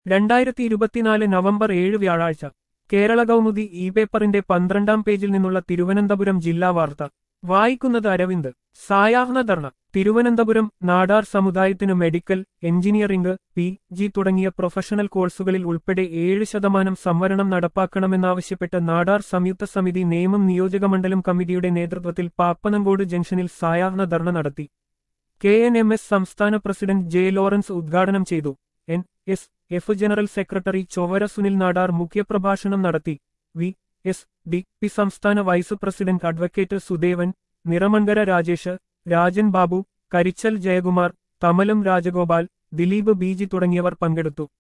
രണ്ടായിരത്തി ഇരുപത്തിനാല് നവംബർ ഏഴ് വ്യാഴാഴ്ച കേരള കൗമുദി ഇ പേപ്പറിന്റെ പന്ത്രണ്ടാം പേജിൽ നിന്നുള്ള തിരുവനന്തപുരം ജില്ലാ വാർത്ത വായിക്കുന്നത് അരവിന്ദ് സായാഹ്ന ധർണ തിരുവനന്തപുരം നാടാർ സമുദായത്തിന് മെഡിക്കൽ എഞ്ചിനീയറിംഗ് പി ജി തുടങ്ങിയ പ്രൊഫഷണൽ കോഴ്സുകളിൽ ഉൾപ്പെടെ ഏഴ് ശതമാനം സംവരണം നടപ്പാക്കണമെന്നാവശ്യപ്പെട്ട് നാടാർ സംയുക്ത സമിതി നേമം നിയോജകമണ്ഡലം കമ്മിറ്റിയുടെ നേതൃത്വത്തിൽ പാപ്പനങ്കോട് ജംഗ്ഷനിൽ സായാഹ്ന ധർണ നടത്തി കെ എൻ എം എസ് സംസ്ഥാന പ്രസിഡന്റ് ജെ ലോറൻസ് ഉദ്ഘാടനം ചെയ്തു N S F general secretary Chowara Sunil Nadar മുഖ്യപ്രഭാഷണം നടത്തി വി എസ് ഡി പി സംസ്ഥാന vice president advocate Sudevan Niramankara Rajesh Rajan Babu Karichal Jayakumar Thamalam Rajagopal Dileep Beeji തുടങ്ങിയവർ പങ്കെടുത്തു